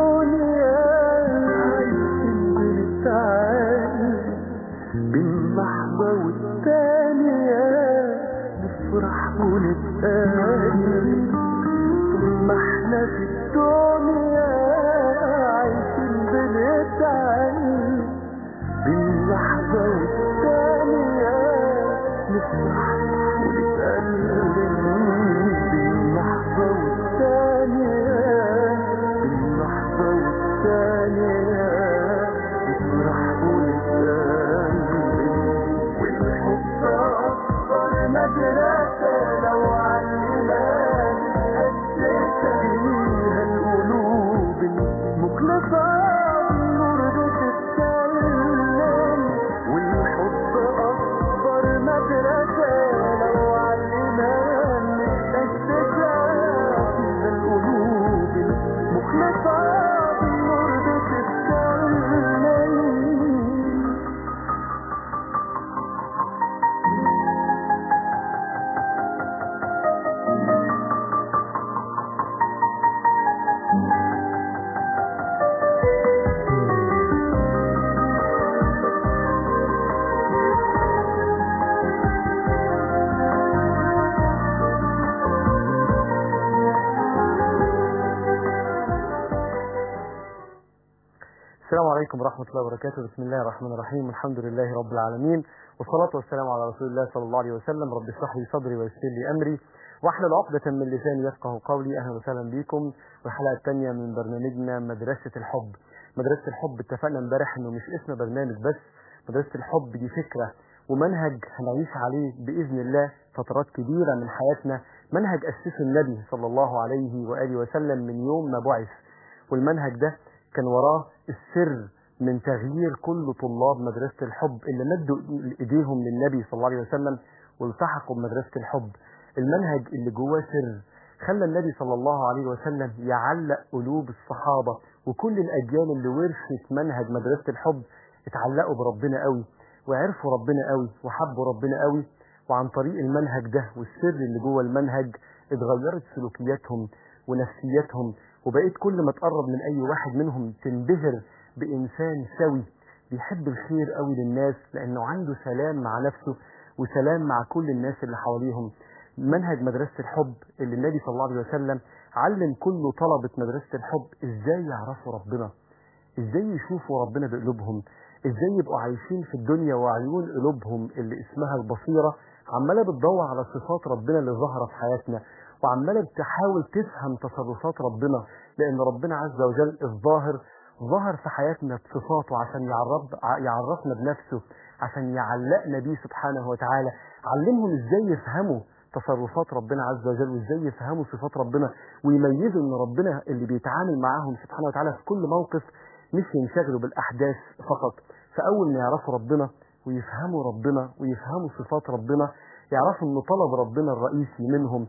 الدنيا عايشين بنتعاني بين لحظة والتانية نفرح ونتقاني طول ما احنا في الدنيا عايشين بنتعاني بين لحظة والتانية نفرح ونتألم بين لحظة والتانية بين لحظة والتانية نفرح ونتألم والحب أكبر مدرسة لو علمنا نتأسس فيها القلوب المخلصة بالنور بتتكلم والحب أكبر مدرسة لو علمنا نتأسس فيها القلوب المخلصة بالنور بتتكلم السلام عليكم ورحمة الله وبركاته بسم الله الرحمن الرحيم الحمد لله رب العالمين والصلاة والسلام على رسول الله صلى الله عليه وسلم رب اشرح لي صدري ويسر لي أمري واحلل عقدة من لساني يفقه قولي أهلا وسهلا بكم والحلقة الثانية من برنامجنا مدرسة الحب مدرسة الحب اتفقنا امبارح انه مش اسم برنامج بس مدرسة الحب دي فكرة ومنهج هنعيش عليه بإذن الله فترات كبيرة من حياتنا منهج أسسه النبي صلى الله عليه وآله وسلم من يوم ما بعث والمنهج ده كان وراه السر من تغيير كل طلاب مدرسة الحب اللي مدوا ايديهم للنبي صلى الله عليه وسلم والتحقوا بمدرسة الحب المنهج اللي جواه سر خلى النبي صلى الله عليه وسلم يعلق قلوب الصحابة وكل الأجيال اللي ورثت منهج مدرسة الحب اتعلقوا بربنا قوي وعرفوا ربنا قوي وحبوا ربنا قوي وعن طريق المنهج ده والسر اللي جوه المنهج اتغيرت سلوكياتهم ونفسياتهم وبقيت كل ما تقرب من اي واحد منهم تنبهر بانسان سوي بيحب الخير قوي للناس لانه عنده سلام مع نفسه وسلام مع كل الناس اللي حواليهم منهج مدرسة الحب اللي النبي صلى الله عليه وسلم علم كل طلبة مدرسة الحب ازاي يعرفوا ربنا ازاي يشوفوا ربنا بقلوبهم ازاي يبقوا عايشين في الدنيا وعيون قلوبهم اللي اسمها البصيرة عمالة بتدور على صفات ربنا اللي ظاهرة في حياتنا وعمالة بتحاول تفهم تصرفات ربنا لأن ربنا عز وجل الظاهر ظهر في حياتنا بصفاته عشان يعرف يعرفنا بنفسه عشان يعلقنا بيه سبحانه وتعالى علمهم ازاي يفهموا تصرفات ربنا عز وجل وازاي يفهموا صفات ربنا ويميزوا ان ربنا اللي بيتعامل معاهم سبحانه وتعالى في كل موقف مش ينشغلوا بالاحداث فقط فاول ما يعرفوا ربنا ويفهموا ربنا ويفهموا صفات ربنا يعرفوا ان طلب ربنا الرئيسي منهم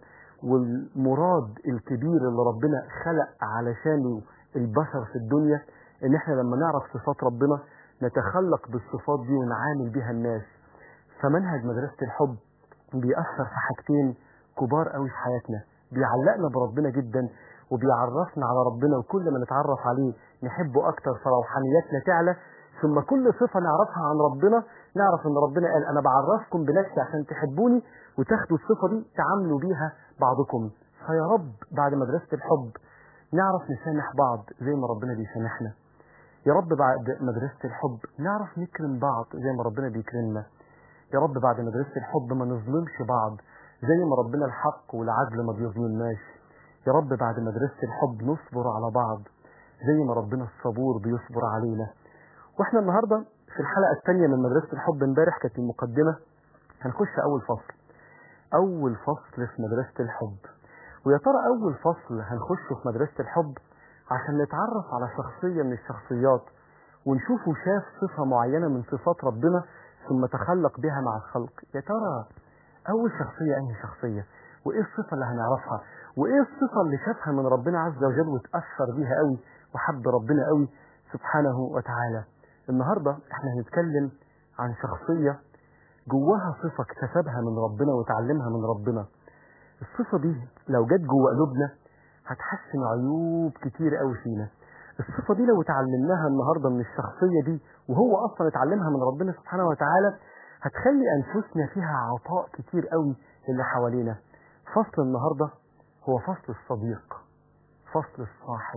والمراد الكبير اللي ربنا خلق علشانه البشر في الدنيا ان احنا لما نعرف صفات ربنا نتخلق بالصفات دي ونعامل بها الناس فمنهج مدرسة الحب بيأثر في حاجتين كبار قوي في حياتنا بيعلقنا بربنا جدا وبيعرفنا على ربنا وكل ما نتعرف عليه نحبه اكتر فروحانياتنا تعلى ثم كل صفة نعرفها عن ربنا نعرف ان ربنا قال انا بعرفكم بنفسي عشان تحبوني وتاخدوا الصفة دي تعاملوا بيها بعضكم فيا رب بعد مدرسة الحب نعرف نسامح بعض زي ما ربنا بيسامحنا يا رب بعد مدرسة الحب نعرف نكرم بعض زي ما ربنا بيكرمنا يا رب بعد مدرسة الحب ما نظلمش بعض زي ما ربنا الحق والعدل ما بيظلمناش يا رب بعد مدرسة الحب نصبر على بعض زي ما ربنا الصبور بيصبر علينا واحنا النهاردة في الحلقة الثانية من مدرسة الحب امبارح كانت المقدمة هنخش أول فصل أول فصل في مدرسة الحب ويا ترى أول فصل هنخشه في مدرسة الحب عشان نتعرف على شخصية من الشخصيات ونشوفه شاف صفة معينة من صفات ربنا ثم تخلق بها مع الخلق يا ترى أول شخصية أنهي شخصية وإيه الصفة اللي هنعرفها وإيه الصفة اللي شافها من ربنا عز وجل وتأثر بيها قوي وحب ربنا قوي سبحانه وتعالى النهاردة احنا هنتكلم عن شخصية جواها صفة اكتسبها من ربنا وتعلمها من ربنا الصفة دي لو جت جوه قلوبنا هتحسن عيوب كتير قوي فينا الصفة دي لو اتعلمناها النهاردة من الشخصية دي وهو أصلا اتعلمها من ربنا سبحانه وتعالى هتخلي أنفسنا فيها عطاء كتير قوي للي حوالينا فصل النهاردة هو فصل الصديق فصل الصاحب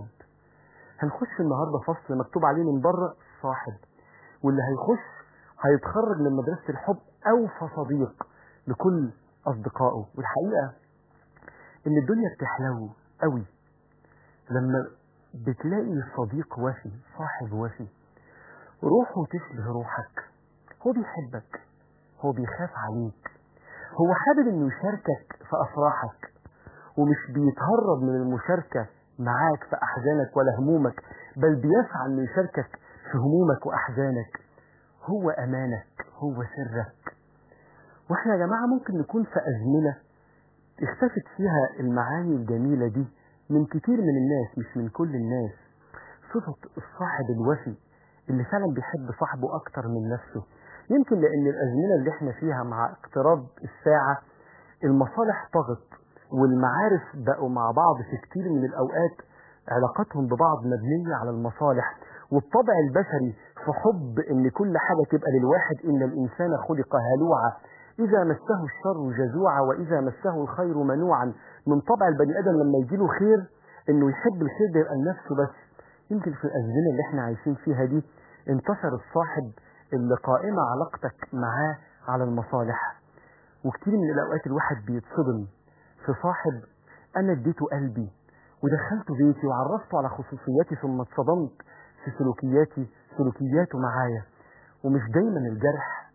هنخش النهاردة فصل مكتوب عليه من بره صاحب واللي هيخش هيتخرج من مدرسة الحب أوفى صديق لكل أصدقائه والحقيقة إن الدنيا بتحلو قوي لما بتلاقي صديق وفي صاحب وفي روحه تشبه روحك هو بيحبك هو بيخاف عليك هو حابب انه يشاركك في افراحك ومش بيتهرب من المشاركة معاك في احزانك ولا همومك بل بيسعى انه يشاركك في همومك واحزانك هو امانك هو سرك واحنا يا جماعة ممكن نكون في ازمنة اختفت فيها المعاني الجميلة دي من كتير من الناس مش من كل الناس صفة الصاحب الوفي اللي فعلا بيحب صاحبه أكتر من نفسه يمكن لأن الأزمنة اللي احنا فيها مع اقتراب الساعة المصالح طغت والمعارف بقوا مع بعض في كتير من الأوقات علاقاتهم ببعض مبنية على المصالح والطبع البشري في حب ان كل حاجة تبقى للواحد ان الانسان خلق هلوعا اذا مسه الشر جزوعا واذا مسه الخير منوعا من طبع البني ادم لما يجيله خير انه يحب الخير ده يبقى لنفسه بس يمكن في الازمنة اللي احنا عايشين فيها دي انتشر الصاحب اللي قائمة علاقتك معاه على المصالح وكتير من الاوقات الواحد بيتصدم في صاحب انا اديته قلبي ودخلته بيتي وعرفته على خصوصياتي ثم اتصدمت في سلوكياتي سلوكياته معايا ومش دايما الجرح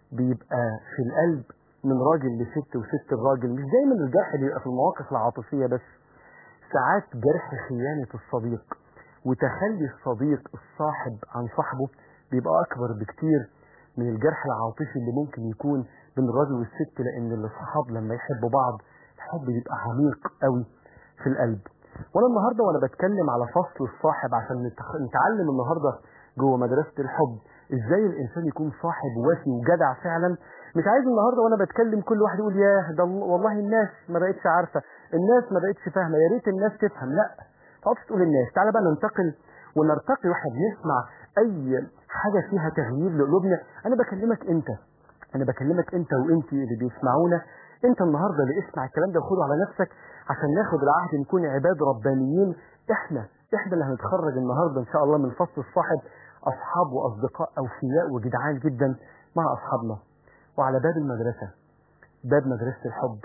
بيبقى في القلب من راجل لست وست الراجل مش دايما الجرح بيبقى في المواقف العاطفية بس ساعات جرح خيانة الصديق وتخلي الصديق الصاحب عن صاحبه بيبقى أكبر بكتير من الجرح العاطفي اللي ممكن يكون بين الراجل والست لأن الأصحاب لما يحبوا بعض الحب بيبقى عميق قوي في القلب وانا النهارده وانا بتكلم على فصل الصاحب عشان نتخ- نتعلم النهارده جوه مدرسه الحب ازاي الانسان يكون صاحب وفي وجدع فعلا مش عايز النهارده وانا بتكلم كل واحد يقول ياه ده ال- والله الناس ما بقتش عارفه الناس ما بقتش فاهمه يا ريت الناس تفهم لا ما تقعدش تقول الناس تعالى بقى ننتقل ونرتقي واحنا بنسمع اي حاجه فيها تغيير لقلوبنا انا بكلمك انت انا بكلمك انت وانت اللي بيسمعونا انت النهارده اللي اسمع الكلام ده وخده على نفسك عشان ناخد العهد نكون عباد ربانيين احنا احنا اللي هنتخرج النهارده ان شاء الله من فصل الصاحب اصحاب واصدقاء اوفياء وجدعان جدا مع اصحابنا وعلى باب المدرسه باب مدرسه الحب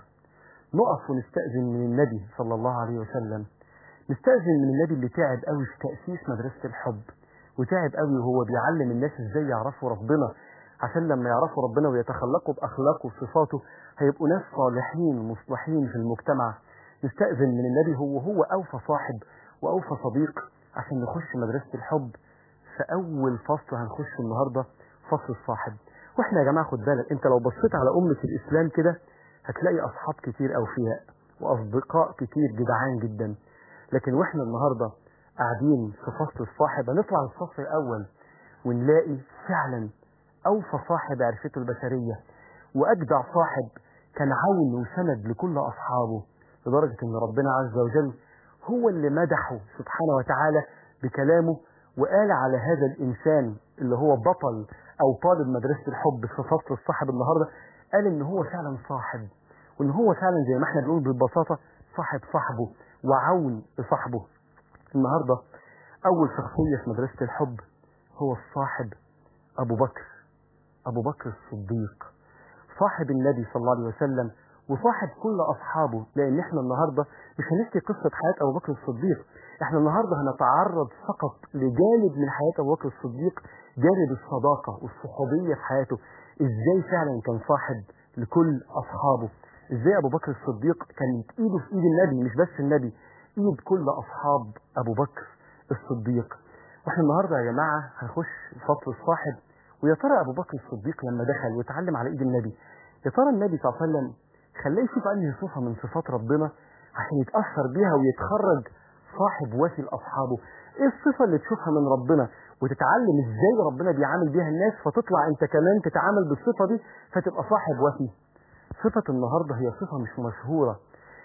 نقف ونستأذن من النبي صلى الله عليه وسلم نستأذن من النبي اللي تعب قوي في تأسيس مدرسة الحب وتعب قوي وهو بيعلم الناس ازاي يعرفوا ربنا عشان لما يعرفوا ربنا ويتخلقوا بأخلاقه وصفاته هيبقوا ناس صالحين مصلحين في المجتمع نستأذن من النبي هو هو أوفى صاحب وأوفى صديق عشان نخش مدرسة الحب في أول فصل هنخش النهاردة فصل الصاحب واحنا يا جماعة خد بالك انت لو بصيت على أمة الإسلام كده هتلاقي أصحاب كتير أوفياء وأصدقاء كتير جدعان جدا لكن واحنا النهاردة قاعدين في فصل الصاحب هنطلع الفصل الأول ونلاقي فعلا أوفى صاحب عرفته البشرية وأجدع صاحب كان عون وسند لكل أصحابه لدرجة أن ربنا عز وجل هو اللي مدحه سبحانه وتعالى بكلامه وقال على هذا الإنسان اللي هو بطل أو طالب مدرسة الحب في فصل الصاحب النهاردة قال إن هو فعلا صاحب وإن هو فعلا زي ما احنا بنقول ببساطة صاحب صاحبه وعون لصاحبه النهاردة أول شخصية في مدرسة الحب هو الصاحب أبو بكر أبو بكر الصديق صاحب النبي صلى الله عليه وسلم وصاحب كل أصحابه لأن احنا النهاردة مش هنحكي قصة حياة أبو بكر الصديق احنا النهاردة هنتعرض فقط لجانب من حياة أبو بكر الصديق جانب الصداقة والصحوبية في حياته ازاي فعلا كان صاحب لكل أصحابه ازاي أبو بكر الصديق كانت ايده في ايد النبي مش بس النبي ايد كل أصحاب أبو بكر الصديق واحنا النهاردة يا جماعة هنخش فصل الصاحب ويا ترى ابو بكر الصديق لما دخل واتعلم على ايد النبي يا ترى النبي صلى الله عليه وسلم خلاه يشوف انهي صفه من صفات ربنا عشان يتاثر بيها ويتخرج صاحب وفي لاصحابه ايه الصفه اللي تشوفها من ربنا وتتعلم ازاي ربنا بيعامل بيها الناس فتطلع انت كمان تتعامل بالصفه دي فتبقى صاحب وفي صفه النهارده هي صفه مش مشهوره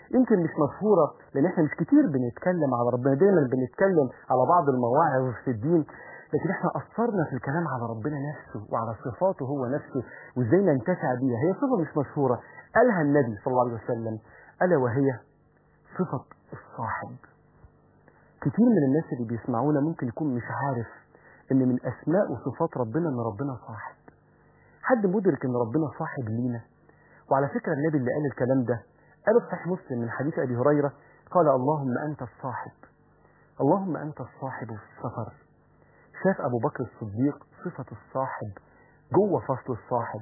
يمكن مش مشهورة لأن احنا مش كتير بنتكلم على ربنا دايما بنتكلم على بعض المواعظ في الدين لكن احنا أثرنا في الكلام على ربنا نفسه وعلى صفاته هو نفسه وازاي ننتفع بيها هي صفة مش مشهورة قالها النبي صلى الله عليه وسلم ألا وهي صفة الصاحب كتير من الناس اللي بيسمعونا ممكن يكون مش عارف ان من اسماء وصفات ربنا ان ربنا صاحب حد مدرك ان ربنا صاحب لينا وعلى فكرة النبي اللي قال الكلام ده قال في صحيح مسلم من حديث ابي هريرة قال اللهم انت الصاحب اللهم انت الصاحب في السفر شاف ابو بكر الصديق صفة الصاحب جوه فصل الصاحب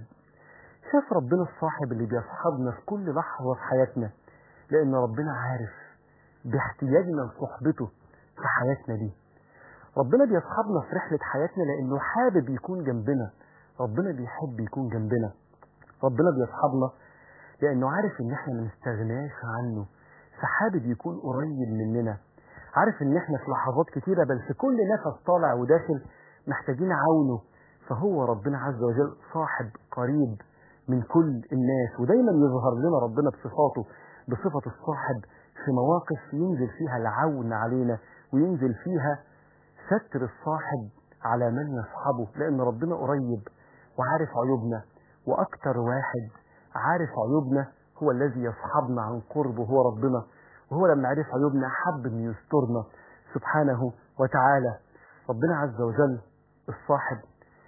شاف ربنا الصاحب اللي بيصحبنا في كل لحظة في حياتنا لان ربنا عارف باحتياجنا لصحبته في حياتنا دي ربنا بيصحبنا في رحلة حياتنا لأنه حابب يكون جنبنا ربنا بيحب يكون جنبنا ربنا بيصحبنا لأنه عارف إن إحنا ما نستغناش عنه فحابب يكون قريب مننا عارف إن إحنا في لحظات كتيرة بل في كل نفس طالع وداخل محتاجين عونه فهو ربنا عز وجل صاحب قريب من كل الناس ودايما يظهر لنا ربنا بصفاته بصفة الصاحب في مواقف ينزل فيها العون علينا وينزل فيها ستر الصاحب على من يصحبه لأن ربنا قريب وعارف عيوبنا وأكتر واحد عارف عيوبنا هو الذي يصحبنا عن قرب وهو ربنا وهو لما عرف عيوبنا حب أن يسترنا سبحانه وتعالى ربنا عز وجل الصاحب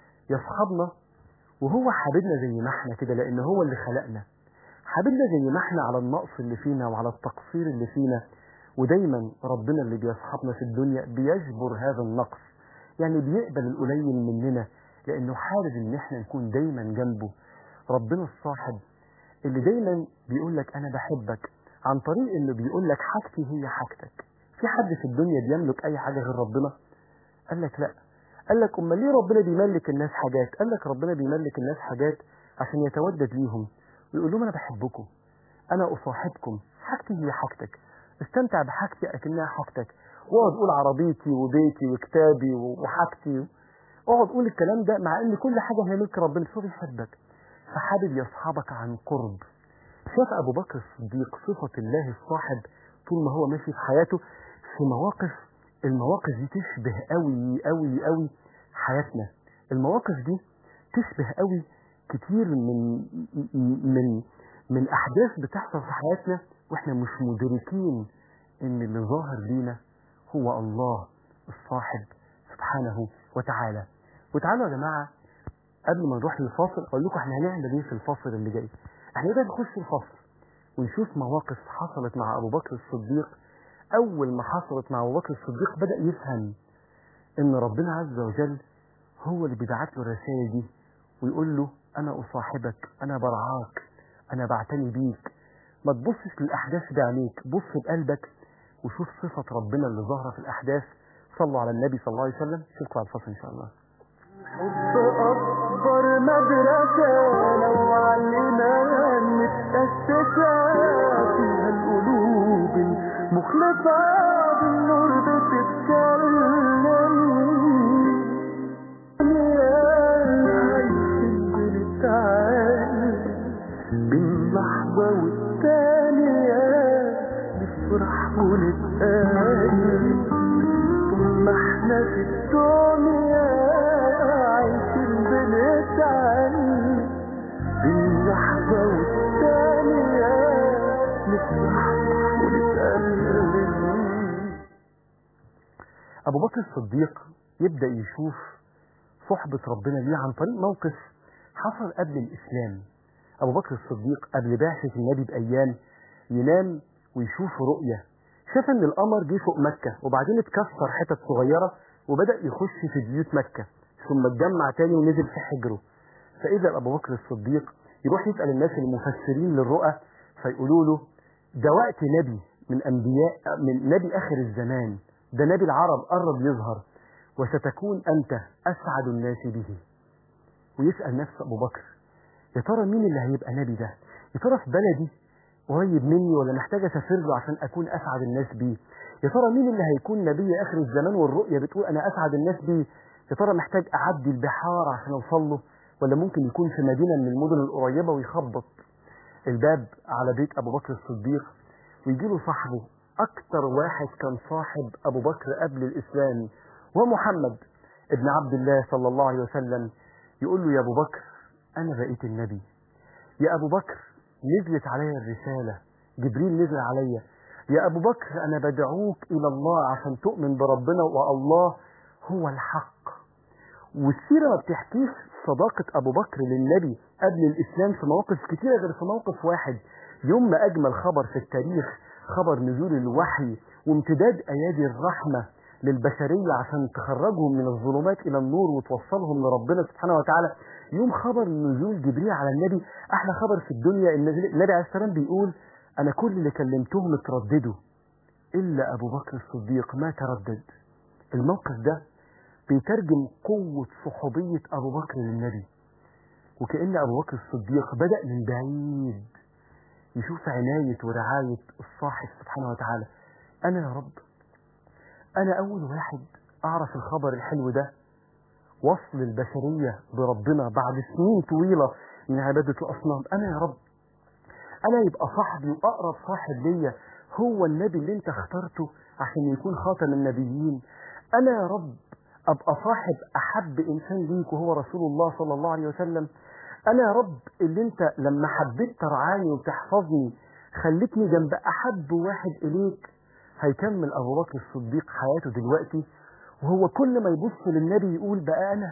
يصحبنا وهو حبيبنا زي ما احنا كده لأن هو اللي خلقنا حبيبنا زي ما احنا على النقص اللي فينا وعلى التقصير اللي فينا ودايما ربنا اللي بيصحبنا في الدنيا بيجبر هذا النقص يعني بيقبل القليل مننا لانه حابب ان احنا نكون دايما جنبه ربنا الصاحب اللي دايما بيقول لك انا بحبك عن طريق انه بيقول لك حاجتي هي حاجتك في حد في الدنيا بيملك اي حاجه غير ربنا قال لك لا قال لك امال ليه ربنا بيملك الناس حاجات قال لك ربنا بيملك الناس حاجات عشان يتودد ليهم ويقول لهم انا بحبكم انا اصاحبكم حاجتي هي حاجتك استمتع بحاجتي اكنها حاجتك واقعد قول عربيتي وبيتي وكتابي وحاجتي اقعد قول الكلام ده مع ان كل حاجه هي ملك ربنا شوف يحبك فحابب يصحبك عن قرب شاف ابو بكر الصديق صفه الله الصاحب طول ما هو ماشي في حياته في مواقف المواقف دي تشبه قوي قوي قوي حياتنا المواقف دي تشبه قوي كتير من من من احداث بتحصل في حياتنا واحنا مش مدركين ان اللي ظاهر لينا هو الله الصاحب سبحانه وتعالى وتعالوا يا جماعه قبل ما نروح للفاصل اقول لكم احنا هنعمل ايه في الفاصل اللي جاي احنا نقدر نخش الفاصل ونشوف مواقف حصلت مع ابو بكر الصديق اول ما حصلت مع ابو بكر الصديق بدا يفهم ان ربنا عز وجل هو اللي بيبعت له الرسائل دي ويقول له انا اصاحبك انا برعاك انا بعتني بيك ما تبصش للاحداث بعينيك بص بقلبك وشوف صفة ربنا اللي ظاهرة في الاحداث صلوا على النبي صلى الله عليه وسلم شكرا على الفصل ان شاء الله حب أكبر مدرسة لو علمنا متأسسة فيها القلوب المخلصة بالنور بتتكلم عايشين بنتعلم بين لحظة والتانية نفرح ونتقابل طول ما احنا في الدنيا عايشين بنتعلم بين لحظة والتانية نفرح ونتقابل ابو بكر الصديق يبدا يشوف صحبة ربنا ليه عن طريق موقف حصل قبل الاسلام ابو بكر الصديق قبل بعثة النبي بايام ينام ويشوف رؤية شاف ان القمر جه فوق مكة وبعدين اتكسر حتت صغيرة وبدأ يخش في بيوت مكة ثم اتجمع تاني ونزل في حجره فإذا أبو بكر الصديق يروح يسأل الناس المفسرين للرؤى فيقولوا له ده وقت نبي من أنبياء من نبي آخر الزمان ده نبي العرب قرب يظهر وستكون أنت أسعد الناس به ويسأل نفسه أبو بكر يا ترى مين اللي هيبقى نبي ده يا ترى في بلدي قريب مني ولا محتاج اسافر له عشان اكون اسعد الناس بيه يا ترى مين اللي هيكون نبي اخر الزمان والرؤيه بتقول انا اسعد الناس بيه يا ترى محتاج اعدي البحار عشان اوصل له ولا ممكن يكون في مدينه من المدن القريبه ويخبط الباب على بيت ابو بكر الصديق ويجي له صاحبه اكتر واحد كان صاحب ابو بكر قبل الاسلام ومحمد ابن عبد الله صلى الله عليه وسلم يقول له يا ابو بكر انا بقيت النبي يا ابو بكر نزلت عليا الرساله جبريل نزل عليا يا ابو بكر انا بدعوك الى الله عشان تؤمن بربنا والله هو الحق والسيره ما بتحكيش صداقه ابو بكر للنبي قبل الاسلام في مواقف كتيره غير في موقف واحد يوم ما اجمل خبر في التاريخ خبر نزول الوحي وامتداد ايادي الرحمه للبشريه عشان تخرجهم من الظلمات الى النور وتوصلهم لربنا سبحانه وتعالى يوم خبر نزول جبريل على النبي احلى خبر في الدنيا ان النبي عليه السلام بيقول انا كل اللي كلمتهم اترددوا الا ابو بكر الصديق ما تردد الموقف ده بيترجم قوة صحوبية أبو بكر للنبي وكأن أبو بكر الصديق بدأ من بعيد يشوف عناية ورعاية الصاحب سبحانه وتعالى أنا يا رب أنا أول واحد أعرف الخبر الحلو ده وصل البشرية بربنا بعد سنين طويلة من عبادة الأصنام أنا يا رب أنا يبقى صاحبي وأقرب صاحب ليا هو النبي اللي أنت اخترته عشان يكون خاتم النبيين أنا يا رب أبقى صاحب أحب إنسان ليك وهو رسول الله صلى الله عليه وسلم أنا يا رب اللي أنت لما حبيت ترعاني وتحفظني خلتني جنب أحب واحد إليك هيكمل أبو بكر الصديق حياته دلوقتي وهو كل ما يبص للنبي يقول بقى أنا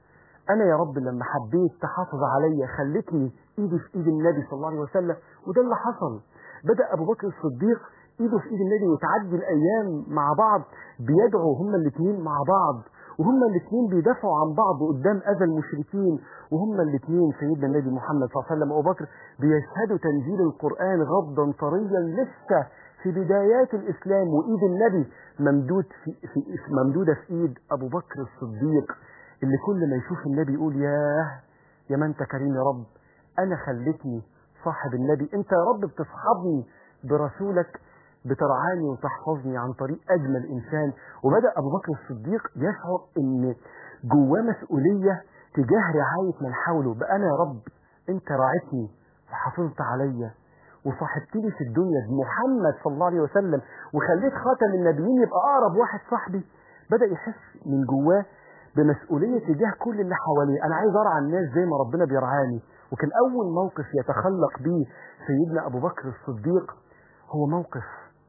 أنا يا رب لما حبيت تحافظ عليا خلتني إيدي في إيد النبي صلى الله عليه وسلم وده اللي حصل بدأ أبو بكر الصديق إيده في إيد النبي وتعدي الأيام مع بعض بيدعوا هما الاثنين مع بعض وهما الاثنين بيدافعوا عن بعض قدام اذى المشركين وهما الاثنين سيدنا النبي محمد صلى الله عليه وسلم وابو بكر بيشهدوا تنزيل القران غضا طريا لسه في بدايات الاسلام وايد النبي ممدود في, في ممدوده في ايد ابو بكر الصديق اللي كل ما يشوف النبي يقول ياه يا ما انت كريم يا رب انا خلتني صاحب النبي انت يا رب بتصحبني برسولك بترعاني وتحفظني عن طريق اجمل انسان وبدا ابو بكر الصديق يشعر ان جواه مسؤوليه تجاه رعايه من حوله بقى انا يا رب انت راعيتني وحافظت عليا وصاحبتني في الدنيا بمحمد صلى الله عليه وسلم وخليت خاتم النبيين يبقى اقرب واحد صاحبي بدا يحس من جواه بمسؤوليه تجاه كل اللي حواليه انا عايز ارعى الناس زي ما ربنا بيرعاني وكان اول موقف يتخلق به سيدنا ابو بكر الصديق هو موقف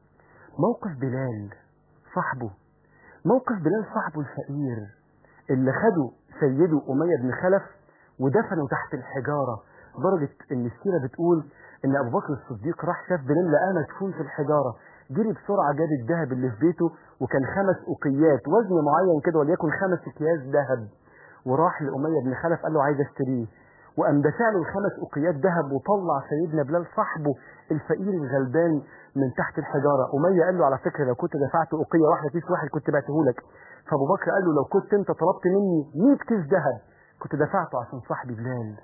موقف بلال صاحبه موقف بلال صاحبه الفقير اللي خده سيده أمية بن خلف ودفنه تحت الحجارة لدرجة إن السيرة بتقول إن أبو بكر الصديق راح شاف بلال لقاه مدفون في الحجارة جري بسرعة جاب الذهب اللي في بيته وكان خمس أقيات وزن معين كده وليكن خمس أكياس ذهب وراح لأمية بن خلف قال له عايز اشتريه وقام دفع له الخمس أقيات ذهب وطلع سيدنا بلال صاحبه الفقير الغلبان من تحت الحجارة أمية قال له على فكرة لو كنت دفعت أقية واحدة كيس واحد كنت بعته لك فأبو بكر قال له لو كنت أنت طلبت مني 100 كيس ذهب كنت دفعته عشان صاحبي بلال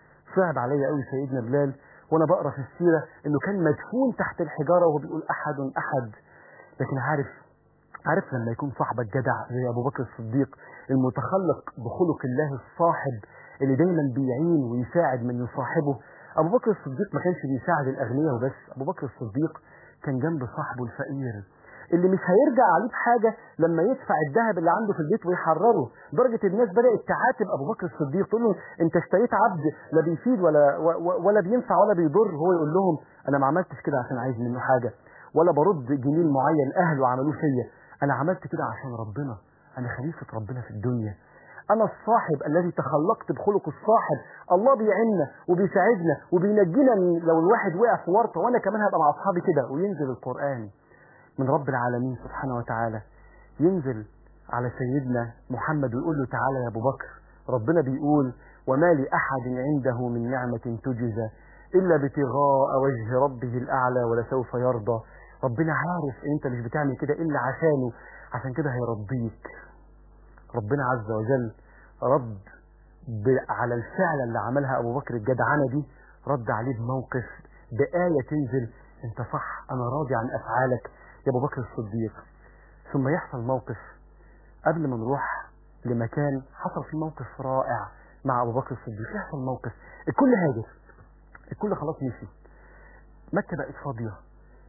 صعب عليا قوي سيدنا بلال وانا بقرا في السيره انه كان مدفون تحت الحجاره وهو بيقول احد احد لكن عارف عارف لما يكون صاحبك جدع زي ابو بكر الصديق المتخلق بخلق الله الصاحب اللي دايما بيعين ويساعد من يصاحبه ابو بكر الصديق ما كانش بيساعد الاغنياء وبس ابو بكر الصديق كان جنب صاحبه الفقير اللي مش هيرجع عليه بحاجة لما يدفع الذهب اللي عنده في البيت ويحرره درجة الناس بدأت تعاتب أبو بكر الصديق تقول له أنت اشتريت عبد لا بيفيد ولا ولا بينفع ولا بيضر هو يقول لهم أنا ما عملتش كده عشان عايز منه حاجة ولا برد جميل معين أهله عملوه فيا أنا عملت كده عشان ربنا أنا خليفة ربنا في الدنيا أنا الصاحب الذي تخلقت بخلق الصاحب الله بيعنا وبيساعدنا وبينجينا من لو الواحد وقع في ورطة وأنا كمان هبقى مع أصحابي كده وينزل القرآن من رب العالمين سبحانه وتعالى ينزل على سيدنا محمد ويقول له تعالى يا أبو بكر ربنا بيقول وما لأحد عنده من نعمة تجزى إلا ابتغاء وجه ربه الأعلى ولسوف يرضى ربنا عارف إن أنت مش بتعمل كده إلا عشانه عشان كده هيرضيك ربنا عز وجل رد على الفعل اللي عملها أبو بكر الجدعنة دي رد عليه بموقف بآية تنزل أنت صح أنا راضي عن أفعالك يا أبو بكر الصديق ثم يحصل موقف قبل ما نروح لمكان حصل فيه موقف رائع مع أبو بكر الصديق يحصل موقف الكل هاجر الكل خلاص مشي مكة بقت فاضية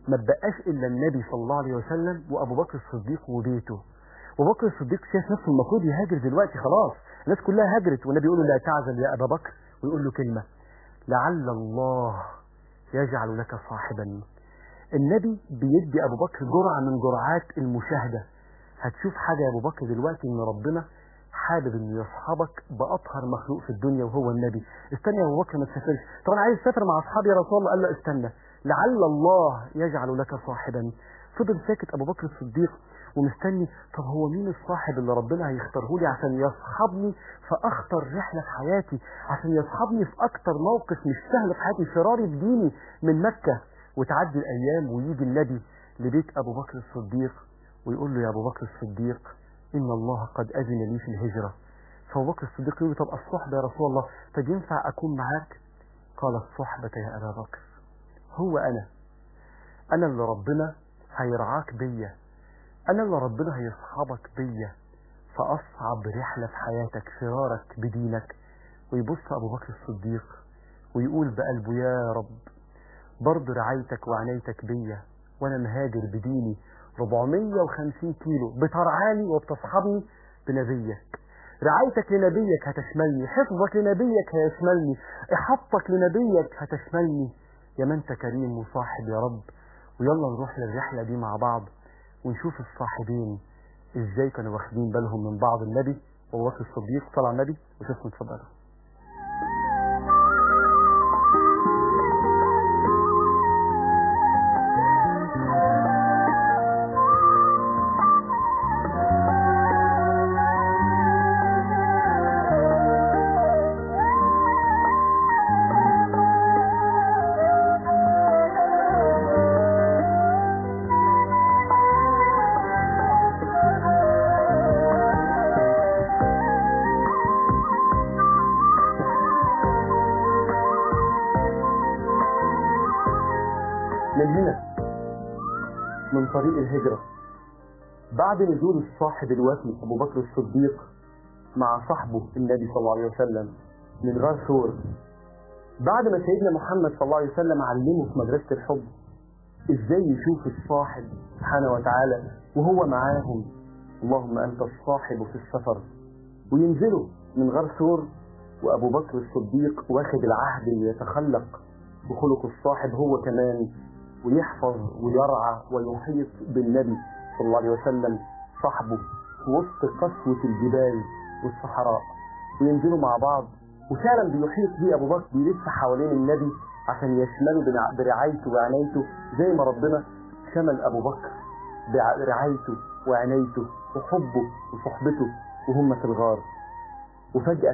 ما بقاش الا النبي صلى الله عليه وسلم وابو بكر الصديق وبيته وابو بكر الصديق شايف نفسه المفروض يهاجر دلوقتي خلاص الناس كلها هاجرت والنبي يقول له لا تعزل يا ابا بكر ويقول له كلمه لعل الله يجعل لك صاحبا النبي بيدي ابو بكر جرعه من جرعات المشاهده هتشوف حاجه يا ابو بكر دلوقتي ان ربنا حابب انه يصحبك باطهر مخلوق في الدنيا وهو النبي استنى يا ابو بكر ما تسافرش طب انا عايز اسافر مع اصحابي يا رسول الله قال له استنى لعل الله يجعل لك صاحبا فضل ساكت ابو بكر الصديق ومستني طب هو مين الصاحب اللي ربنا هيختاره لي عشان يصحبني في اخطر رحله في حياتي عشان يصحبني في اكتر موقف مش سهل في حياتي فراري بديني من مكه وتعدي الايام ويجي النبي لبيت ابو بكر الصديق ويقول له يا ابو بكر الصديق ان الله قد اذن لي في الهجره فابو بكر الصديق يقول له طب الصحبه يا رسول الله طب ينفع اكون معاك قال الصحبه يا ابا بكر هو انا انا اللي ربنا هيرعاك بيا انا اللي ربنا هيصحبك بيا في اصعب رحله في حياتك فرارك بدينك ويبص ابو بكر الصديق ويقول بقلبه يا رب برضه رعايتك وعنايتك بيا وانا مهاجر بديني 450 كيلو بترعاني وبتصحبني بنبيك رعايتك لنبيك هتشملني حفظك لنبيك هيشملني احاطتك لنبيك هتشملني يا من انت كريم وصاحب يا رب ويلا نروح للرحلة دي مع بعض ونشوف الصاحبين ازاي كانوا واخدين بالهم من بعض النبي وابو بكر الصديق طلع النبي وشوفوا اتفضلوا من هنا من طريق الهجرة بعد نزول الصاحب الوفي أبو بكر الصديق مع صاحبه النبي صلى الله عليه وسلم من غار ثور بعد ما سيدنا محمد صلى الله عليه وسلم علمه في مدرسة الحب ازاي يشوف الصاحب سبحانه وتعالى وهو معاهم اللهم انت الصاحب في السفر وينزلوا من غار ثور وابو بكر الصديق واخد العهد اللي يتخلق بخلق الصاحب هو كمان ويحفظ ويرعى ويحيط بالنبي صلى الله عليه وسلم صاحبه في وسط قسوة الجبال والصحراء وينزلوا مع بعض وفعلا بيحيط بيه ابو بكر بيلف حوالين النبي عشان يشمله بنع- برعايته وعنايته زي ما ربنا شمل ابو بكر بع- برعايته وعنايته وحبه وصحبته وهم في الغار وفجأة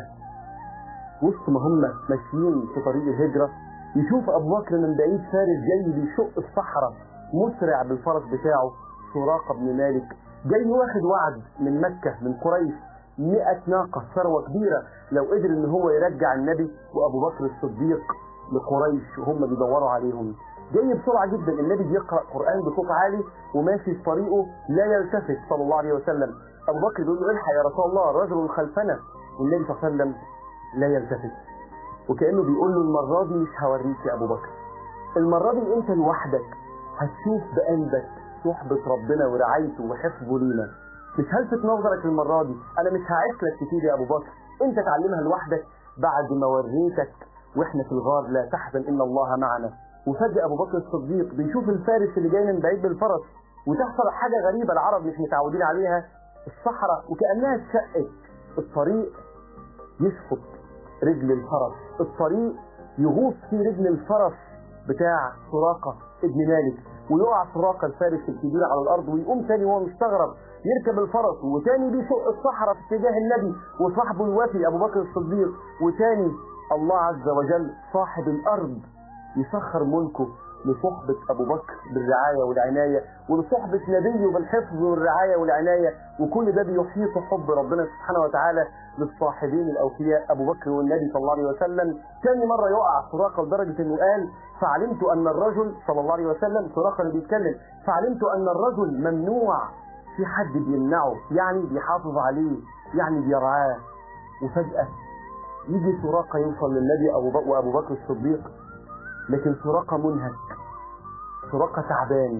وسط ما هم ماشيين في طريق الهجرة يشوف أبو بكر من بعيد فارس جاي بيشق الصحراء مسرع بالفرس بتاعه سراقة بن مالك جاي واخد وعد من مكة من قريش مئة ناقة ثروة كبيرة لو قدر ان هو يرجع النبي وابو بكر الصديق لقريش وهم بيدوروا عليهم جاي بسرعة جدا النبي بيقرأ قرآن بصوت عالي وماشي في طريقه لا يلتفت صلى الله عليه وسلم ابو بكر بيقول له الحق يا رسول الله رجل خلفنا والنبي صلى الله عليه وسلم لا يلتفت وكأنه بيقول له المرة دي مش هوريك يا أبو بكر المرة دي أنت لوحدك هتشوف بقلبك صحبة ربنا ورعايته وحفظه لينا مش هلفت نظرك المرة دي أنا مش هعيش لك كتير يا أبو بكر أنت تعلمها لوحدك بعد ما وريتك وإحنا في الغار لا تحزن إن الله معنا وفجأة أبو بكر الصديق بيشوف الفارس اللي جاي من بعيد بالفرس وتحصل حاجة غريبة العرب مش متعودين عليها الصحراء وكأنها اتشقت الطريق يسقط رجل الفرس الطريق يغوص في رجل الفرس بتاع سراقة ابن مالك ويقع سراقة الفارس الكبير على الأرض ويقوم تاني وهو مستغرب يركب الفرس وتاني بيشق الصحراء في اتجاه النبي وصاحبه الوفي أبو بكر الصديق وتاني الله عز وجل صاحب الأرض يسخر ملكه لصحبة أبو بكر بالرعاية والعناية ولصحبة نبيه بالحفظ والرعاية والعناية وكل ده بيحيط حب ربنا سبحانه وتعالى للصاحبين الأوفياء أبو بكر والنبي صلى الله عليه وسلم تاني مرة يقع سراقة لدرجة إنه قال فعلمت أن الرجل صلى الله عليه وسلم سراقة اللي بيتكلم فعلمت أن الرجل ممنوع في حد بيمنعه يعني بيحافظ عليه يعني بيرعاه وفجأة يجي سراقة يوصل للنبي أبو بكر وأبو بكر الصديق لكن سراقة منهك سراقة تعبان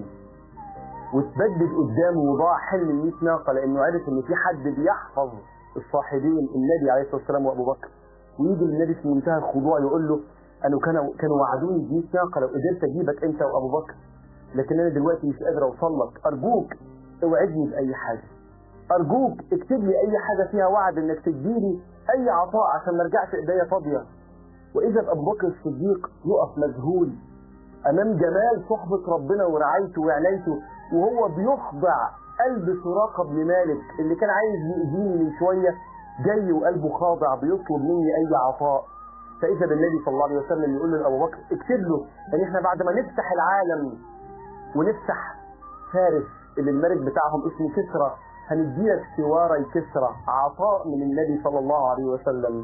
وتبدد قدامه وضاع حلم ال 100 ناقة لأنه عرف إن في حد بيحفظ الصاحبين النبي عليه الصلاة والسلام وأبو بكر ويجي للنبي في منتهى الخضوع يقول له أنا كانوا كانوا وعدوني ب 100 ناقة لو قدرت أجيبك أنت وأبو بكر لكن أنا دلوقتي مش قادر أوصل لك أرجوك اوعدني بأي حاجة أرجوك اكتب لي أي حاجة فيها وعد إنك تديني أي عطاء عشان ما أرجعش إيديا فاضية وإذا أبو بكر الصديق يقف مذهول أمام جمال صحبة ربنا ورعايته وعنايته وهو بيخضع قلب سراقة بن مالك اللي كان عايز يأذيني من شوية جاي وقلبه خاضع بيطلب مني أي عطاء فإذا بالنبي صلى الله عليه وسلم يقول لأبو بكر اكتب له يعني احنا بعد ما نفتح العالم ونفتح فارس اللي الملك بتاعهم اسمه كسرى هنديلك سواري كسرى عطاء من النبي صلى الله عليه وسلم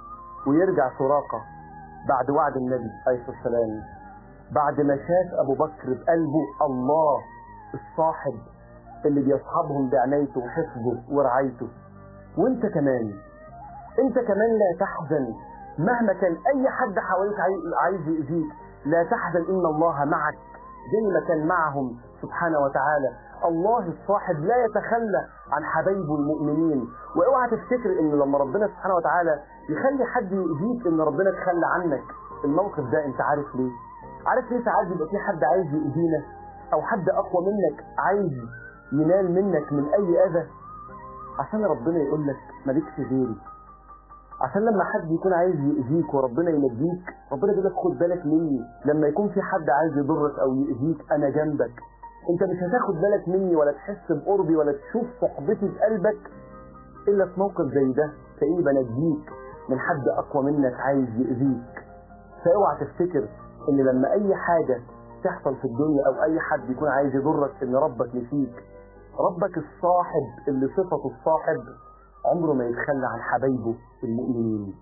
ويرجع سراقة بعد وعد النبي عليه الصلاة والسلام بعد ما شاف أبو بكر بقلبه الله الصاحب اللي بيصحبهم بعنايته وحفظه ورعايته وانت كمان انت كمان لا تحزن مهما كان اي حد حواليك عاي- عايز يأذيك لا تحزن ان الله معك زي ما كان معهم سبحانه وتعالى الله الصاحب لا يتخلى عن حبايبه المؤمنين واوعى تفتكر ان لما ربنا سبحانه وتعالى يخلي حد يأذيك ان ربنا تخلى عنك الموقف ده انت عارف ليه عارف ليه ساعات بيبقى في حد عايز يأذينا او حد اقوى منك عايز ينال منك من اي اذى عشان ربنا يقول لك مالكش غيري عشان لما حد يكون عايز يأذيك وربنا ينجيك ربنا يقول لك خد بالك مني لما يكون في حد عايز يضرك او يأذيك انا جنبك انت مش هتاخد بالك مني ولا تحس بقربي ولا تشوف صحبتي في قلبك الا في موقف زي ده تلاقيني بنجيك من حد اقوى منك عايز يأذيك فاوعى تفتكر ان لما اي حاجة تحصل في الدنيا او اي حد يكون عايز يضرك ان ربك نسيك ربك الصاحب اللي صفته الصاحب عمره ما يتخلى عن حبايبه المؤمنين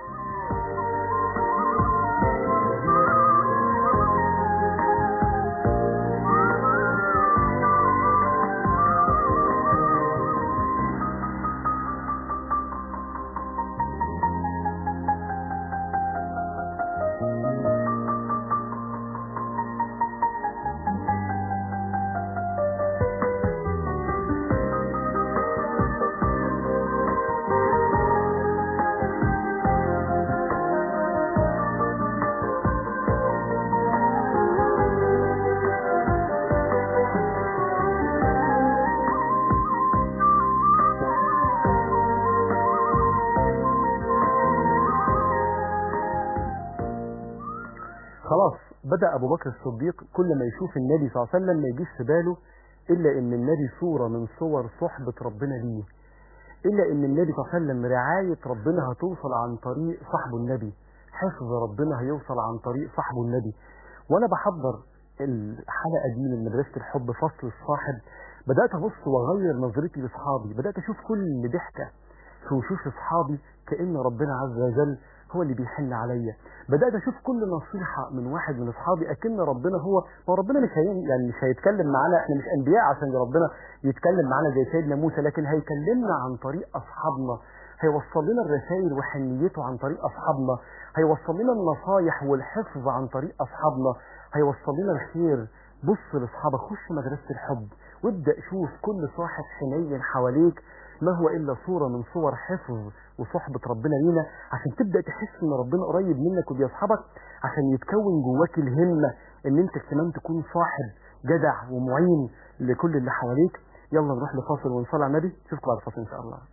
خلاص بدأ أبو بكر الصديق كل ما يشوف النبي صلى الله عليه وسلم ما يجيش في باله إلا إن النبي صورة من صور صحبة ربنا ليه إلا إن النبي صلى الله عليه وسلم رعاية ربنا هتوصل عن طريق صاحبه النبي حفظ ربنا هيوصل عن طريق صاحبه النبي وأنا بحضر الحلقة دي من مدرسة الحب فصل الصاحب بدأت أبص وأغير نظرتي لأصحابي بدأت أشوف كل ضحكة في وشوش أصحابي كأن ربنا عز وجل هو اللي بيحن عليا بدأت أشوف كل نصيحة من واحد من أصحابي أكن ربنا هو ما ربنا مش هي يعني مش هيتكلم معانا إحنا مش أنبياء عشان ربنا يتكلم معانا زي سيدنا موسى لكن هيكلمنا عن طريق أصحابنا هيوصل لنا الرسائل وحنيته عن طريق أصحابنا هيوصل لنا النصايح والحفظ عن طريق أصحابنا هيوصل لنا الخير بص لأصحابك خش مدرسة الحب وابدأ شوف كل صاحب حنين حواليك ما هو إلا صورة من صور حفظ وصحبة ربنا لينا عشان تبدأ تحس إن ربنا قريب منك وبيصحبك عشان يتكون جواك الهمة إن أنت كمان تكون صاحب جدع ومعين لكل اللي حواليك يلا نروح لفاصل ونصلي على النبي نشوفكم بعد الفاصل إن شاء الله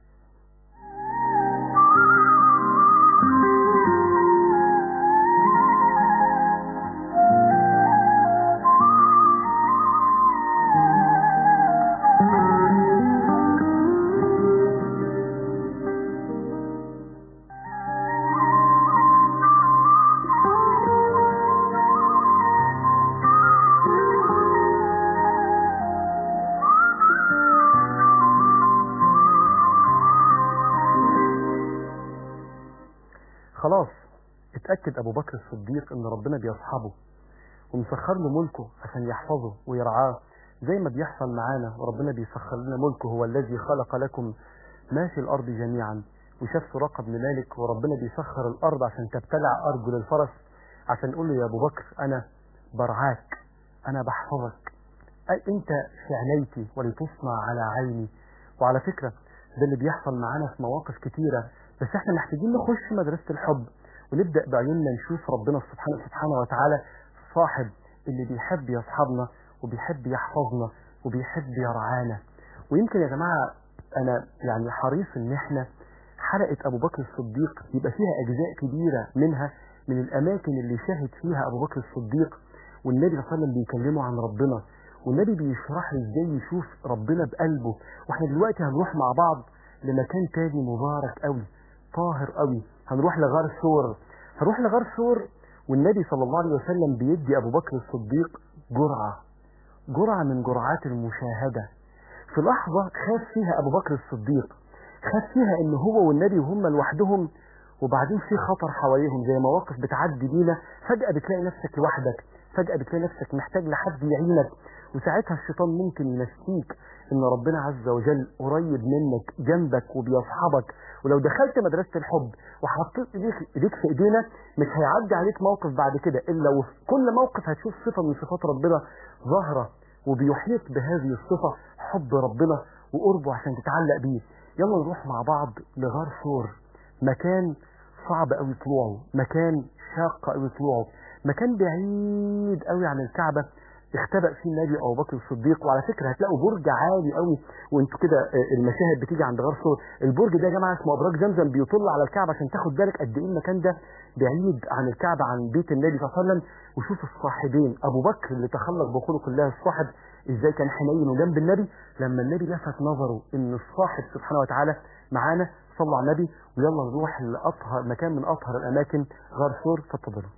خلاص اتأكد أبو بكر الصديق إن ربنا بيصحبه ومسخر له ملكه عشان يحفظه ويرعاه زي ما بيحصل معانا وربنا بيسخر لنا ملكه هو الذي خلق لكم ما في الأرض جميعا وشاف سراقة بن مالك وربنا بيسخر الأرض عشان تبتلع أرجل الفرس عشان يقول له يا أبو بكر أنا برعاك انا بحفظك أي انت في عنايتي ولتصنع على عيني وعلى فكرة ده اللي بيحصل معانا في مواقف كتيرة بس احنا محتاجين نخش مدرسة الحب ونبدأ بعيوننا نشوف ربنا سبحانه سبحانه وتعالى صاحب اللي بيحب يصحبنا وبيحب يحفظنا وبيحب يرعانا ويمكن يا جماعة انا يعني حريص ان احنا حلقة ابو بكر الصديق يبقى فيها اجزاء كبيرة منها من الاماكن اللي شاهد فيها ابو بكر الصديق والنبي صلى الله عليه وسلم بيكلمه عن ربنا والنبي بيشرح لي ازاي يشوف ربنا بقلبه واحنا دلوقتي هنروح مع بعض لمكان تاني مبارك قوي طاهر قوي هنروح لغار ثور هنروح لغار ثور والنبي صلى الله عليه وسلم بيدي ابو بكر الصديق جرعة جرعة من جرعات المشاهدة في لحظة خاف فيها ابو بكر الصديق خاف فيها ان هو والنبي وهم لوحدهم وبعدين في خطر حواليهم زي مواقف بتعدي بينا فجأة بتلاقي نفسك لوحدك فجأة بتلاقي نفسك محتاج لحد يعينك وساعتها الشيطان ممكن ينسيك ان ربنا عز وجل قريب منك جنبك وبيصحبك ولو دخلت مدرسة الحب وحطيت ايديك ايديك في ايدينا مش هيعدي عليك موقف بعد كده الا وفي كل موقف هتشوف صفة من صفات ربنا ظاهرة وبيحيط بهذه الصفة حب ربنا وقربه عشان تتعلق بيه يلا نروح مع بعض لغار ثور مكان صعب قوي طلوعه مكان شاق قوي طلوعه مكان بعيد قوي عن الكعبة اختبأ فيه النبي ابو بكر الصديق وعلى فكره هتلاقوا برج عالي قوي وانتوا كده آه، المشاهد بتيجي عند غار ثور البرج ده يا جماعه اسمه ابراج زمزم بيطل على الكعبه عشان تاخد بالك قد ايه المكان ده بعيد عن الكعبه عن بيت النبي صلى الله عليه وسلم وشوف الصاحبين ابو بكر اللي تخلق بخلق الله الصاحب ازاي كان حنين وجنب النبي لما النبي لفت نظره ان الصاحب سبحانه وتعالى معانا صلى على النبي ويلا نروح لاطهر مكان من اطهر الاماكن غار ثور فاتفضلوا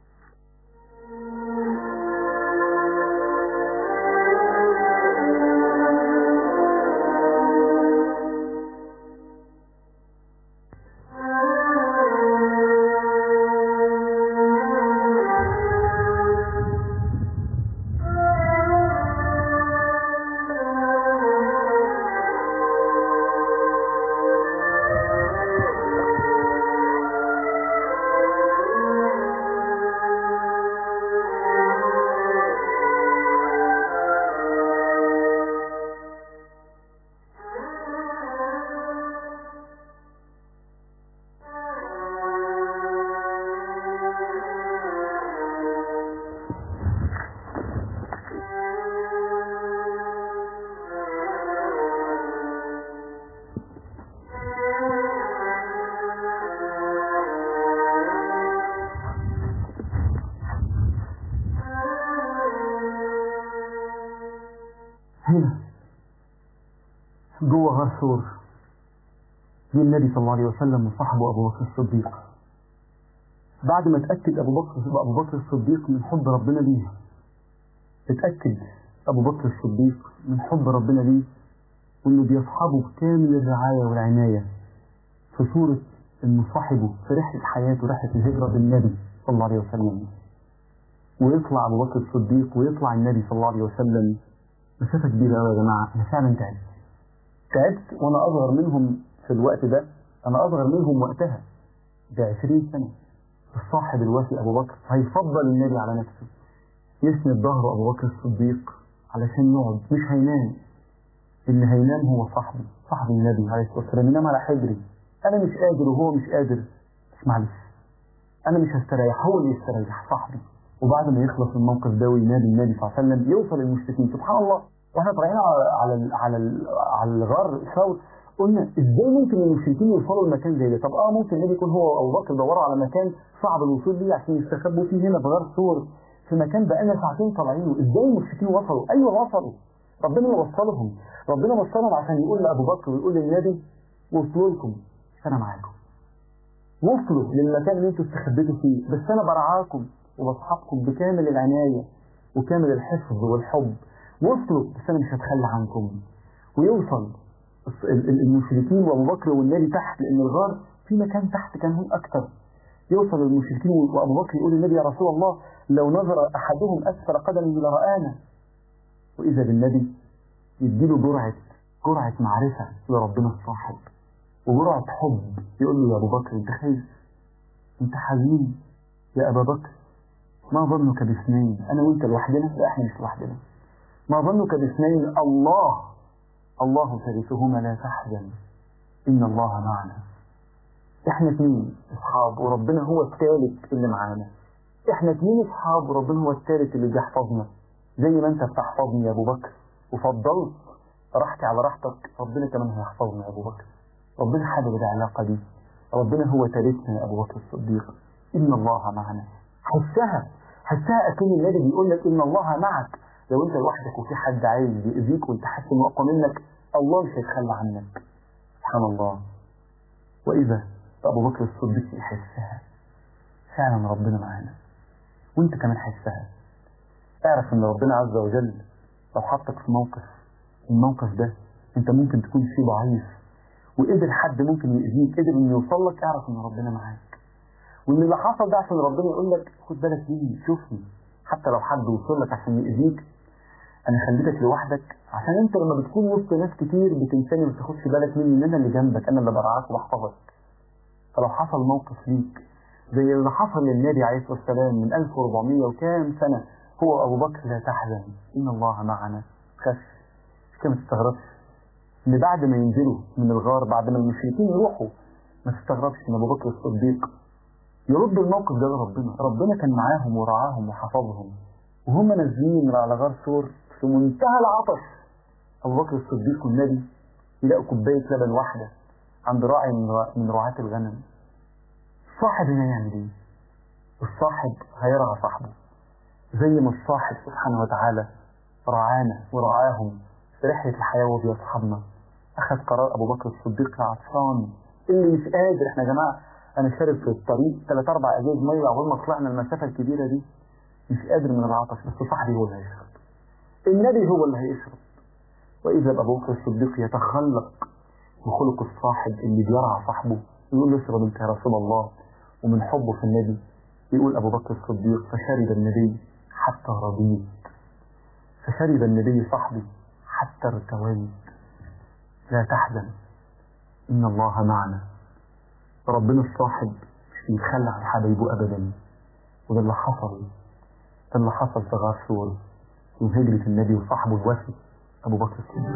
هنا جوه غار ثور جه النبي صلى الله عليه وسلم وصاحبه ابو بكر الصديق بعد ما اتاكد ابو بكر ابو بكر الصديق من حب ربنا ليه اتاكد ابو بكر الصديق من حب ربنا ليه وانه بيصحبه بكامل الرعايه والعنايه في صوره انه صاحبه في رحله حياته رحله الهجره بالنبي صلى الله عليه وسلم ويطلع ابو بكر الصديق ويطلع النبي صلى الله عليه وسلم مسافة كبيرة أوي يا جماعة أنا فعلا تعبت تعبت وأنا أصغر منهم في الوقت ده أنا أصغر منهم وقتها ده 20 سنة الصاحب الوفي أبو بكر هيفضل النبي على نفسه يسند ظهره أبو بكر الصديق علشان يقعد مش هينام اللي هينام هو صاحبي صاحب النبي عليه الصلاة والسلام ينام على حجري أنا مش قادر وهو مش قادر بس معلش أنا مش هستريح هو اللي يستريح صاحبي وبعد ما يخلص الموقف ده وينادي النبي صلى الله عليه وسلم يوصل المشركين سبحان الله واحنا طالعين على على ال على ال على الغار ثور قلنا ازاي ممكن المشركين يوصلوا لمكان زي ده طب اه ممكن النبي يكون هو وابو بكر دوروا على مكان صعب الوصول ليه عشان يستخبوا فيه هنا في غار ثور في مكان بقالنا ساعتين طالعينه ازاي المشركين وصلوا ايوه وصلوا ربنا اللي وصلهم ربنا وصلهم عشان يقول لابو بكر ويقول للنبي وصلوا لكم انا معاكم وصلوا للمكان اللي انتوا استخبيتوا فيه بس انا برعاكم وبصحبكم بكامل العناية وكامل الحفظ والحب وصلوا بس انا مش هتخلى عنكم ويوصل ال- ال- المشركين وابو بكر والنبي تحت لان الغار في مكان تحت كان هم اكتر يوصل المشركين وابو بكر يقول للنبي يا رسول الله لو نظر احدهم اسفل قدمه لرآنا واذا بالنبي يديله جرعة جرعة معرفة لربنا الصاحب وجرعة حب يقول له يا ابو بكر انت خايف انت حزين يا ابا بكر ما ظنك باثنين انا وانت لوحدنا لا احنا مش لوحدنا ما ظنك باثنين الله الله ثالثهما لا تحزن ان الله معنا احنا اثنين اصحاب وربنا هو الثالث اللي معانا احنا اثنين اصحاب وربنا هو الثالث اللي بيحفظنا زي ما انت بتحفظني يا ابو بكر وفضلت راحتي على راحتك ربنا كمان هيحفظنا يا ابو بكر ربنا حابب العلاقه دي ربنا هو ثالثنا يا ابو بكر الصديق ان الله معنا حسها حسها اكن النبي بيقول لك ان الله معك لو انت لوحدك وفي حد عايز بيأذيك وانت حاسس انه اقوى منك الله مش هيتخلى عنك سبحان الله واذا ابو بكر الصديق يحسها فعلا ربنا معانا وانت كمان حسها اعرف ان ربنا عز وجل لو حطك في موقف الموقف ده انت ممكن تكون فيه ضعيف وقدر حد ممكن يأذيك قدر انه يوصل لك اعرف ان ربنا معاك وان اللي حصل ده عشان ربنا يقول لك خد بالك مني شوفني حتى لو حد وصل لك عشان يأذيك انا خليتك لوحدك عشان انت لما بتكون وسط ناس كتير بتنساني وما بتاخدش بالك مني ان انا اللي جنبك انا اللي برعاك وبحفظك فلو حصل موقف ليك زي اللي حصل للنبي عليه الصلاه والسلام من 1400 وكام سنه هو ابو بكر لا تحزن ان الله معنا خف كده ما تستغربش ان بعد ما ينزلوا من الغار بعد ما المشركين يروحوا ما تستغربش ان ابو بكر الصديق يرد الموقف ده لربنا ربنا كان معاهم ورعاهم وحفظهم وهم نازلين من على غار سور في منتهى العطش ابو بكر الصديق والنبي يلاقوا كوبايه لبن واحده عند راعي من رع- من رعاة الغنم الصاحب هنا يعمل ايه؟ الصاحب هيرعى صاحبه زي ما الصاحب سبحانه وتعالى رعانا ورعاهم في رحلة الحياة وهو بيصحبنا أخذ قرار أبو بكر الصديق العطشان اللي مش قادر إحنا يا جماعة أنا شارب في الطريق ثلاث أربع أزاز مية أول ما طلعنا المسافة الكبيرة دي مش قادر من العطش بس صاحبي هو اللي هيشرب النبي هو اللي هيشرب وإذا أبو بكر الصديق يتخلق بخلق الصاحب اللي بيرعى صاحبه يقول له اشرب انت يا رسول الله ومن حبه في النبي يقول أبو بكر الصديق فشرب النبي حتى رضيت فشرب النبي صاحبي حتى ارتويت لا تحزن إن الله معنا ربنا الصاحب مش بيتخلى عن حبايبه أبدا وده اللي حصل ده اللي حصل في غار سور يوم هجرة النبي وصاحبه الوفي أبو بكر الصديق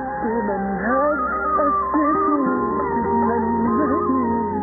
منهج أسسه سيدنا النبي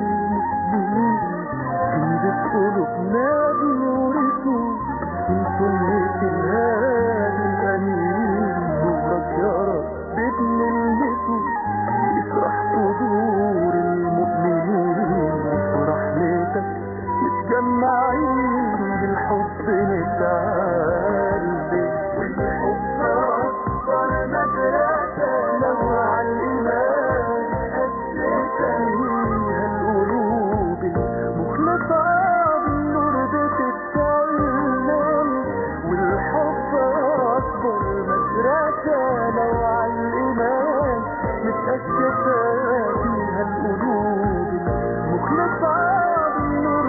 للمسلمين في قلوبنا بنورثه من سنة الهادي الأمين نورك يا رب بنلمسه اشرح صدور المؤمنين ورحمتك متجمعين بالحب نتعلم والحب أكبر مدرسة لو علمناك أسسنيها القلوب المخلصة بالنور بتتعلم والحب أكبر مدرسة لو علمناك متأسسة فيها القلوب المخلصة بالنور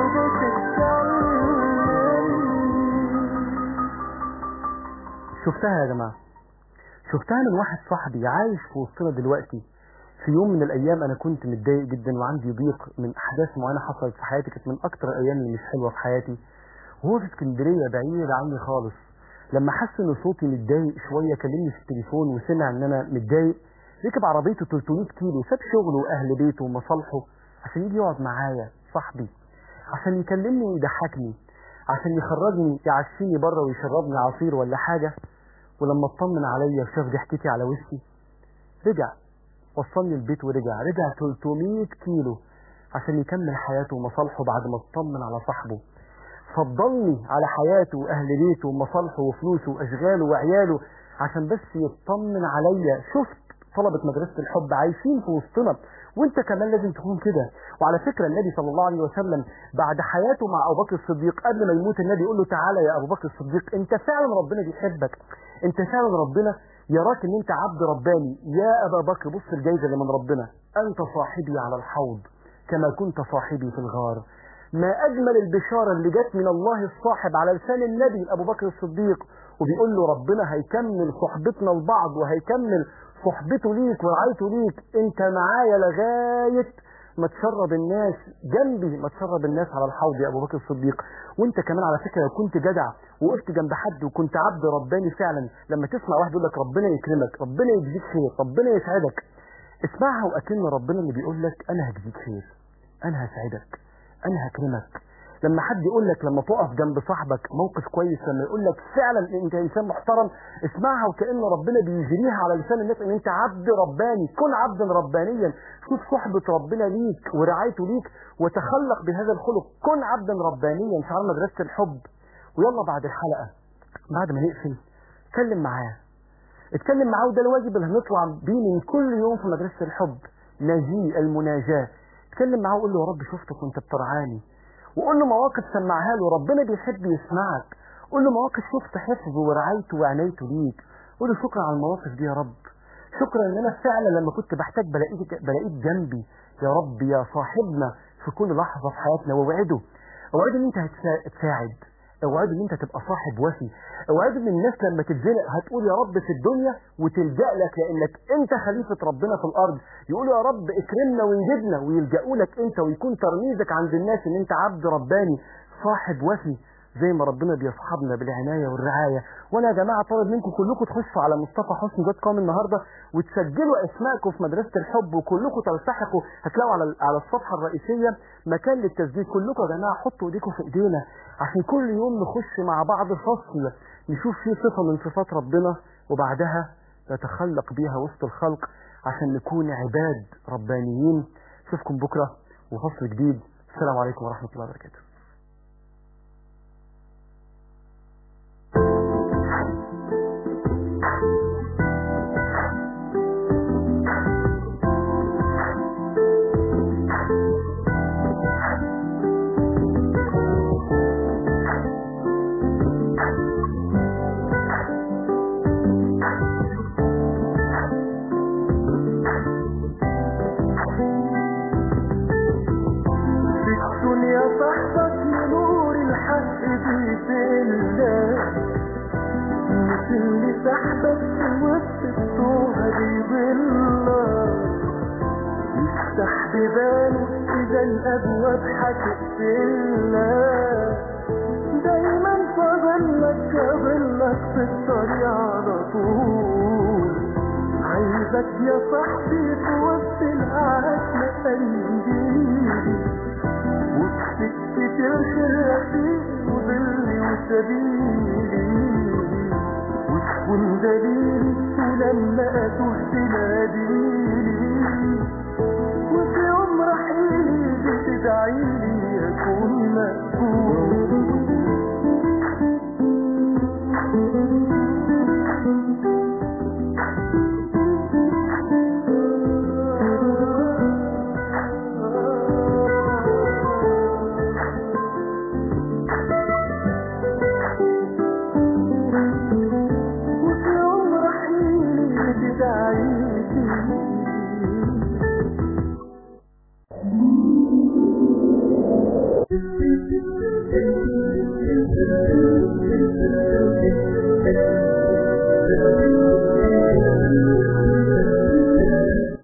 بتتعلم شفتها يا جماعة شفتها من واحد صاحبي عايش في وسطنا دلوقتي في يوم من الايام انا كنت متضايق جدا وعندي ضيق من احداث معينه حصلت في حياتي كانت من اكتر الايام اللي مش حلوه في حياتي وهو في اسكندريه بعيد عني خالص لما حس ان صوتي متضايق شويه كلمني في التليفون وسمع ان انا متضايق ركب عربيته 300 كيلو ساب شغله واهل بيته ومصالحه عشان يجي يقعد معايا صاحبي عشان يكلمني ويضحكني عشان يخرجني يعشيني بره ويشربني عصير ولا حاجه ولما اطمن عليا وشاف ضحكتي على وشي رجع وصلني البيت ورجع رجع 300 كيلو عشان يكمل حياته ومصالحه بعد ما اطمن على صاحبه فضلني على حياته واهل بيته ومصالحه وفلوسه واشغاله وعياله عشان بس يطمن عليا شفت طلبة مدرسة الحب عايشين في وسطنا وانت كمان لازم تكون كده وعلى فكرة النبي صلى الله عليه وسلم بعد حياته مع ابو بكر الصديق قبل ما يموت النبي يقول له تعالى يا ابو بكر الصديق انت فعلا ربنا بيحبك انت فعلا ربنا يراك ان انت عبد رباني يا ابا بكر بص الجايزة اللي من ربنا انت صاحبي على الحوض كما كنت صاحبي في الغار ما أجمل البشارة اللي جت من الله الصاحب على لسان النبي أبو بكر الصديق وبيقول له ربنا هيكمل صحبتنا لبعض وهيكمل صحبته ليك ورعايته ليك انت معايا لغاية ما تشرب الناس جنبي ما تشرب الناس على الحوض يا ابو بكر الصديق وانت كمان على فكره لو كنت جدع وقفت جنب حد وكنت عبد رباني فعلا لما تسمع واحد يقول لك ربنا يكرمك ربنا يجزيك خير ربنا يسعدك اسمعها واكن ربنا اللي بيقول لك انا هجزيك خير انا هسعدك انا هكرمك لما حد يقول لك لما تقف جنب صاحبك موقف كويس لما يقول لك فعلا إن انت انسان محترم اسمعها وكأن ربنا بيجريها على لسان الناس ان انت عبد رباني كن عبدا ربانيا شوف صحبة ربنا ليك ورعايته ليك وتخلق بهذا الخلق كن عبدا ربانيا شعار مدرسة الحب ويلا بعد الحلقة بعد ما نقفل اتكلم معاه اتكلم معاه وده الواجب اللي هنطلع بيه من كل يوم في مدرسة الحب ناجيه المناجاة اتكلم معاه وقول له يا رب شفتك وانت بترعاني وقول له مواقف سمعها له ربنا بيحب يسمعك قول له مواقف شفت حفظه ورعايته وعنايته ليك قول له شكرا على المواقف دي يا رب شكرا ان انا فعلا لما كنت بحتاج بلاقيك بلاقيك جنبي يا رب يا صاحبنا في كل لحظه في حياتنا واوعده اوعده ان انت هتساعد اوعده ان انت تبقى صاحب وفي اوعده ان الناس لما تتزنق هتقول يا رب في الدنيا وتلجا لك لانك انت خليفه ربنا في الارض يقولوا يا رب اكرمنا وانجدنا ويلجأوا لك انت ويكون ترميزك عند الناس ان انت عبد رباني صاحب وفي زي ما ربنا بيصحبنا بالعناية والرعاية وانا يا جماعة طالب منكم كلكم تخشوا على مصطفى حسني دوت كوم النهاردة وتسجلوا اسماءكم في مدرسة الحب وكلكم تلتحقوا هتلاقوا على على الصفحة الرئيسية مكان للتسجيل كلكم يا جماعة حطوا ايديكم في ايدينا عشان كل يوم نخش مع بعض فصل نشوف فيه صفة من صفات ربنا وبعدها نتخلق بيها وسط الخلق عشان نكون عباد ربانيين اشوفكم بكرة وفصل جديد السلام عليكم ورحمة الله وبركاته في الدنيا صاحبك لنور الحق بيدلك مش اللي سحبك في وسط التوهة بيضلك يفتح بباله إذا الأبواب هتقفلك دايما فاضلك قابلك في الطريق على طول عايزك يا صاحبي في وسط العتمة قلبي وفي سكة الخير رفيق وظلي وسبيلي وتكون دليلي ولما أتوه تناديلي